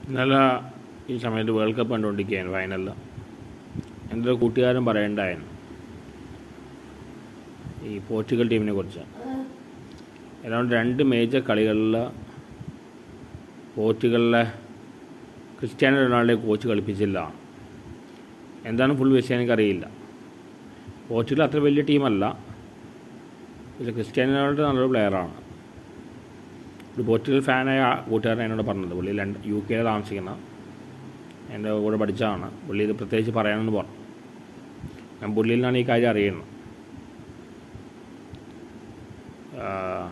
ഇന്നലെ ഈ സമയത്ത് വേൾഡ് കപ്പ് കണ്ടുകൊണ്ടിരിക്കുകയാണ് ഫൈനലിൽ എൻ്റെ ഒരു കൂട്ടുകാരൻ പറയണ്ടായിരുന്നു ഈ പോർച്ചുഗൽ ടീമിനെ കുറിച്ച് ഏതാണ്ട് രണ്ട് മേജർ കളികളിൽ പോർച്ചുഗലിലെ ക്രിസ്ത്യാനോ റൊണാൾഡോയെ കോച്ച് കളിപ്പിച്ചില്ല എന്താണ് ഫുൾ വിഷയം എനിക്കറിയില്ല പോർച്ചുഗൽ അത്ര വലിയ ടീമല്ല പക്ഷേ ക്രിസ്ത്യാനോ റൊണാൾഡോ നല്ലൊരു പ്ലെയറാണ് ഒരു പോർച്ചുഗൽ ഫാനായ ആ കൂട്ടുകാരൻ എന്നോട് പറഞ്ഞത് പുള്ളി ലണ്ട യു കെയിൽ താമസിക്കുന്ന എൻ്റെ കൂടെ പഠിച്ചതാണ് പുള്ളി ഇത് പ്രത്യേകിച്ച് പറയാമെന്ന് പറഞ്ഞു ഞാൻ പുള്ളിയിൽ നിന്നാണ് ഈ കാര്യം അറിയുന്നത് ആ,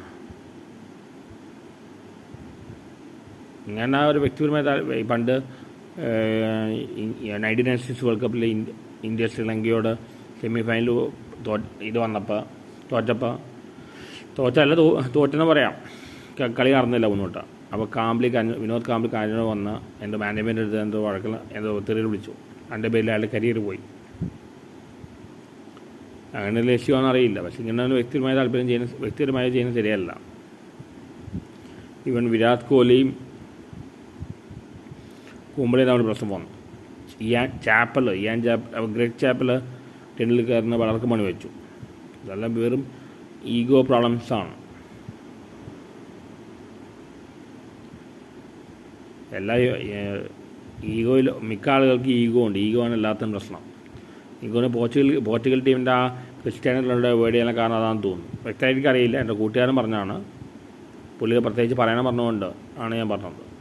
ഞാൻ ആ ഒരു വ്യക്തിപരമായ താ- ഈ പണ്ട് നയൻറ്റീൻ നയൻറ്റി സിക്സ് വേൾഡ് കപ്പിൽ ഇന്ത്യ ഇന്ത്യ ശ്രീലങ്കയോട് സെമി ഫൈനൽ തോ ഇത് വന്നപ്പോൾ തോറ്റപ്പോൾ തോറ്റല്ല തോ തോറ്റെന്ന് പറയാം ക- കളി നടന്നില്ല മുന്നോട്ട് അപ്പോൾ കാംബ്ലി കഞ്ഞ വിനോദ് കാംബ്ലി കാഞ്ഞോട് വന്ന് എൻ്റെ മാനേജ്മെൻ്റ് എടുത്ത് എന്തോ വഴക്കിൽ എന്തോ തെറിയിൽ വിളിച്ചു എൻ്റെ പേരിൽ അയാളുടെ കരിയർ പോയി അങ്ങനെ ലക്ഷ്യമാണെന്ന് അറിയില്ല പക്ഷെ ഇങ്ങനെ ഒരു വ്യക്തിപരമായ താല്പര്യം ചെയ്യുന്ന വ്യക്തിപരമായി ചെയ്യുന്നത് ശരിയല്ല ഈവൻ വിരാട് കോഹ്ലിയും കുമ്പളയും തമ്മിൽ പ്രശ്നം വന്നു Ian Chappell Ian Chappell Greg Chappell ടെണ്ടുൽക്കറിന് വളർക്ക് പണി വെച്ചു ഇതെല്ലാം വെറും ഈഗോ പ്രോബ്ലംസ് ആണ് എല്ലാ ഈഗോയിൽ മിക്ക ആളുകൾക്ക് ഈഗോ ഉണ്ട് ഈഗോ ആണ് എല്ലാത്തിനും പ്രശ്നം ഈഗോന് പോർച്ചുഗൽ പോർച്ചുഗൽ ടീമിൻ്റെ ആ ക്രിസ്ത്യാനികളുടെ വേർഡ് ചെയ്യാൻ കാരണം അതാണെന്ന് തോന്നുന്നു വ്യക്തമായിട്ട് എനിക്കറിയില്ല എൻ്റെ കൂട്ടുകാരൻ പറഞ്ഞാണ് പുള്ളി പ്രത്യേകിച്ച് പറയണം പറഞ്ഞുകൊണ്ട് ആണ് ഞാൻ പറഞ്ഞത്